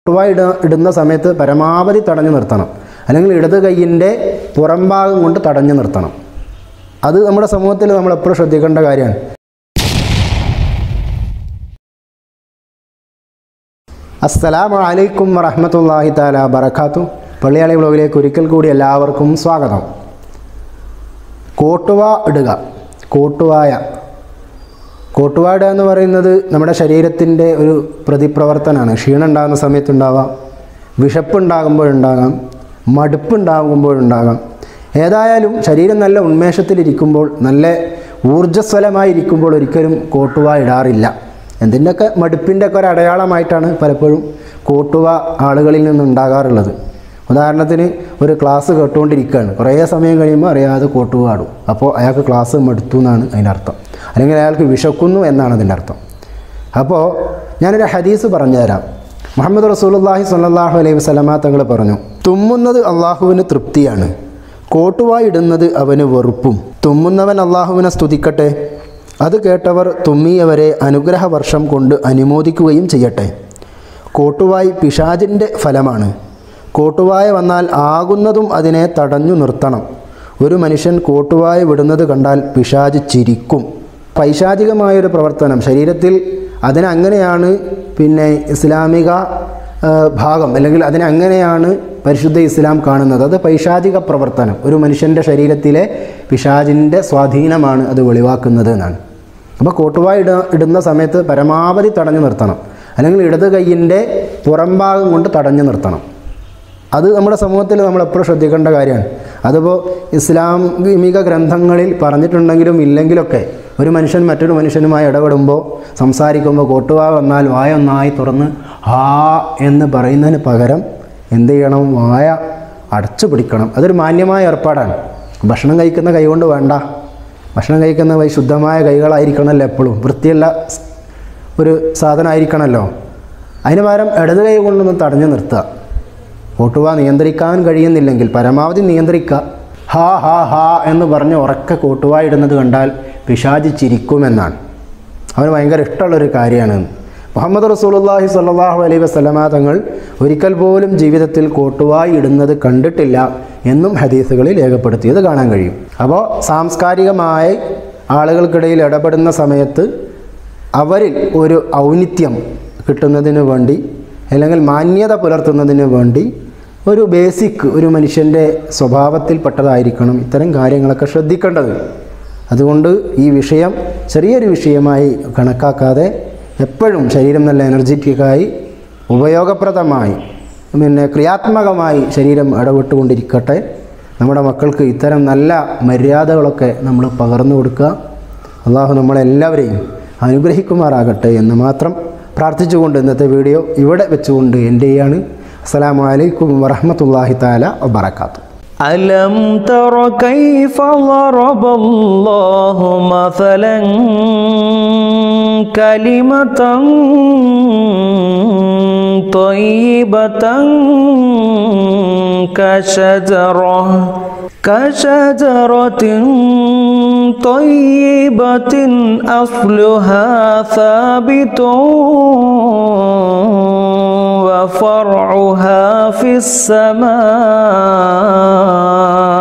Courtois ഇട ഇടുന്ന സമയത്ത് പരമാവധി തടഞ്ഞു നിർത്തണം അല്ലെങ്കിൽ ഇടത് കൈയിൻ്റെ പുറംഭാഗം കൊണ്ട് തടഞ്ഞു നിർത്തണം അത് നമ്മുടെ സമൂഹത്തിൽ നമ്മൾ എപ്പോഴും ശ്രദ്ധിക്കേണ്ട കാര്യമാണ് അസ്സലാമു അലൈക്കും വറഹമത്തല്ലാഹി താല ബറക്കാത്തു പള്ളിയാളി ബ്ലോഗിലേക്ക് ഒരിക്കൽ കൂടി എല്ലാവർക്കും സ്വാഗതം കോട്ടുവ ഇടുക കോട്ടുവായ കോട്ടുവ ഇടുക എന്ന് പറയുന്നത് നമ്മുടെ ശരീരത്തിൻ്റെ ഒരു പ്രതിപ്രവർത്തനമാണ് ക്ഷീണം ഉണ്ടാകുന്ന സമയത്തുണ്ടാവാം വിശപ്പുണ്ടാകുമ്പോഴുണ്ടാകാം മടുപ്പുണ്ടാകുമ്പോഴുണ്ടാകാം ഏതായാലും ശരീരം നല്ല ഉന്മേഷത്തിലിരിക്കുമ്പോൾ നല്ല ഊർജ്ജസ്വലമായിരിക്കുമ്പോൾ ഒരിക്കലും കോട്ടുവ ഇടാറില്ല എന്തിൻ്റെയൊക്കെ മടുപ്പിൻ്റെ ഒക്കെ ഒരു അടയാളമായിട്ടാണ് പലപ്പോഴും കോട്ടുവ ആളുകളിൽ നിന്നുണ്ടാകാറുള്ളത് ഉദാഹരണത്തിന് ഒരു ക്ലാസ് കേട്ടുകൊണ്ടിരിക്കുകയാണ് കുറേ സമയം കഴിയുമ്പോൾ അറിയാതെ കോട്ടുവ ആടും അപ്പോൾ അയാൾക്ക് ക്ലാസ് മടുത്തു എന്നാണ് അതിൻ്റെ അർത്ഥം അല്ലെങ്കിൽ അയാൾക്ക് വിശക്കുന്നു എന്നാണ് അതിൻ്റെ അർത്ഥം അപ്പോൾ ഞാനൊരു ഹദീസ് പറഞ്ഞുതരാം മുഹമ്മദ് റസൂലുള്ളാഹി സ്വല്ലല്ലാഹു അലൈഹി വസല്ലമ തങ്ങൾ പറഞ്ഞു തുമ്മുന്നത് അള്ളാഹുവിന് തൃപ്തിയാണ് കോട്ടുവായി ഇടുന്നത് അവന് വെറുപ്പും തുമ്മുന്നവൻ അള്ളാഹുവിനെ സ്തുതിക്കട്ടെ അത് കേട്ടവർ തുമ്മിയവരെ അനുഗ്രഹ വർഷം കൊണ്ട് അനുമോദിക്കുകയും ചെയ്യട്ടെ കോട്ടുവായി പിശാചിൻ്റെ ഫലമാണ് കോട്ടുവായ വന്നാൽ ആകുന്നതും അതിനെ തടഞ്ഞു നിർത്തണം ഒരു മനുഷ്യൻ കോട്ടുവായ വിടുന്നത് കണ്ടാൽ പിശാജ് ചിരിക്കും പൈശാചികമായൊരു പ്രവർത്തനം ശരീരത്തിൽ അതിനങ്ങനെയാണ് പിന്നെ ഇസ്ലാമിക ആ, ഭാഗം അല്ലെങ്കിൽ അതിനങ്ങനെയാണ് പരിശുദ്ധ ഇസ്ലാം കാണുന്നത് അത് പൈശാചിക പ്രവർത്തനം ഒരു മനുഷ്യൻ്റെ ശരീരത്തിലെ പിശാചിൻ്റെ സ്വാധീനമാണ് അത് വെളിവാക്കുന്നത് എന്നാണ് അപ്പോൾ കോട്ടുവായ ഇട ഇടുന്ന സമയത്ത് പരമാവധി തടഞ്ഞു നിർത്തണം അല്ലെങ്കിൽ ഇടത് കൈയിൻ്റെ പുറംഭാഗം കൊണ്ട് തടഞ്ഞു നിർത്തണം അത് നമ്മുടെ സമൂഹത്തിൽ നമ്മൾ എപ്പോഴും ശ്രദ്ധിക്കേണ്ട കാര്യമാണ് അതിപ്പോൾ ഇസ്ലാമിക ഗ്രന്ഥങ്ങളിൽ പറഞ്ഞിട്ടുണ്ടെങ്കിലും ഇല്ലെങ്കിലൊക്കെ ഒരു മനുഷ്യൻ മറ്റൊരു മനുഷ്യനുമായി ഇടപെടുമ്പോൾ സംസാരിക്കുമ്പോൾ കോട്ടുവാ വന്നാൽ വായ ഒന്നായി തുറന്ന് ഹാ എന്ന് പറയുന്നതിന് പകരം എന്ത് ചെയ്യണം വായ അടച്ചു പിടിക്കണം അതൊരു മാന്യമായ ഏർപ്പാടാണ് ഭക്ഷണം കഴിക്കുന്ന കൈ കൊണ്ട് വേണ്ട ഭക്ഷണം കഴിക്കുന്ന വഴി ശുദ്ധമായ കൈകളായിരിക്കണമല്ലോ എപ്പോഴും വൃത്തിയുള്ള സ്- ഒരു സാധനമായിരിക്കണമല്ലോ അതിന് പകരം ഇടത് കൈ കൊണ്ടൊന്ന് തടഞ്ഞു നിർത്തുക കോട്ടുവ നിയന്ത്രിക്കാൻ കഴിയുന്നില്ലെങ്കിൽ പരമാവധി നിയന്ത്രിക്കുക ഹാ ഹാ ഹാ എന്ന് പറഞ്ഞ് ഉറക്കെ കോട്ടുവ ഇടുന്നത് കണ്ടാൽ പിശാചി ചിരിക്കുമെന്നാണ് അവന് ഭയങ്കര ഇഷ്ടമുള്ളൊരു കാര്യമാണ് മുഹമ്മദ് റസൂലുള്ളാഹി സ്വല്ലല്ലാഹു അലൈഹി വസല്ലമ തങ്ങൾ ഒരിക്കൽ പോലും ജീവിതത്തിൽ കോട്ടുവായി ഇടുന്നത് കണ്ടിട്ടില്ല എന്നും ഹദീസുകളിൽ രേഖപ്പെടുത്തിയത് കാണാൻ കഴിയും അപ്പോൾ സാംസ്കാരികമായി ആളുകൾക്കിടയിൽ ഇടപെടുന്ന സമയത്ത് അവരിൽ ഒരു ഔന്നിത്യം കിട്ടുന്നതിന് വേണ്ടി അല്ലെങ്കിൽ മാന്യത പുലർത്തുന്നതിന് വേണ്ടി ഒരു ബേസിക് ഒരു മനുഷ്യൻ്റെ സ്വഭാവത്തിൽപ്പെട്ടതായിരിക്കണം ഇത്തരം കാര്യങ്ങളൊക്കെ ശ്രദ്ധിക്കേണ്ടത് അതുകൊണ്ട് ഈ വിഷയം ചെറിയൊരു വിഷയമായി കണക്കാക്കാതെ എപ്പോഴും ശരീരം നല്ല എനർജറ്റിക്കായി ഉപയോഗപ്രദമായി പിന്നെ ക്രിയാത്മകമായി ശരീരം ഇടപെട്ടുകൊണ്ടിരിക്കട്ടെ നമ്മുടെ മക്കൾക്ക് ഇത്തരം നല്ല മര്യാദകളൊക്കെ നമ്മൾ പകർന്നു കൊടുക്കുക അള്ളാഹു നമ്മളെല്ലാവരെയും അനുഗ്രഹിക്കുമാറാകട്ടെ എന്ന് മാത്രം പ്രാർത്ഥിച്ചുകൊണ്ട് ഇന്നത്തെ വീഡിയോ ഇവിടെ വെച്ചുകൊണ്ട് എൻ്റെ ചെയ്യാണ് അസ്സലാമു അലൈക്കും വറഹ്മത്തുള്ളാഹി തആല വബറകാതുഹു ألم تر كيف ضرب الله مثلا كلمة طيبة كشجرة كشجرة طيبة أصلها ثابت وفرعها في السماء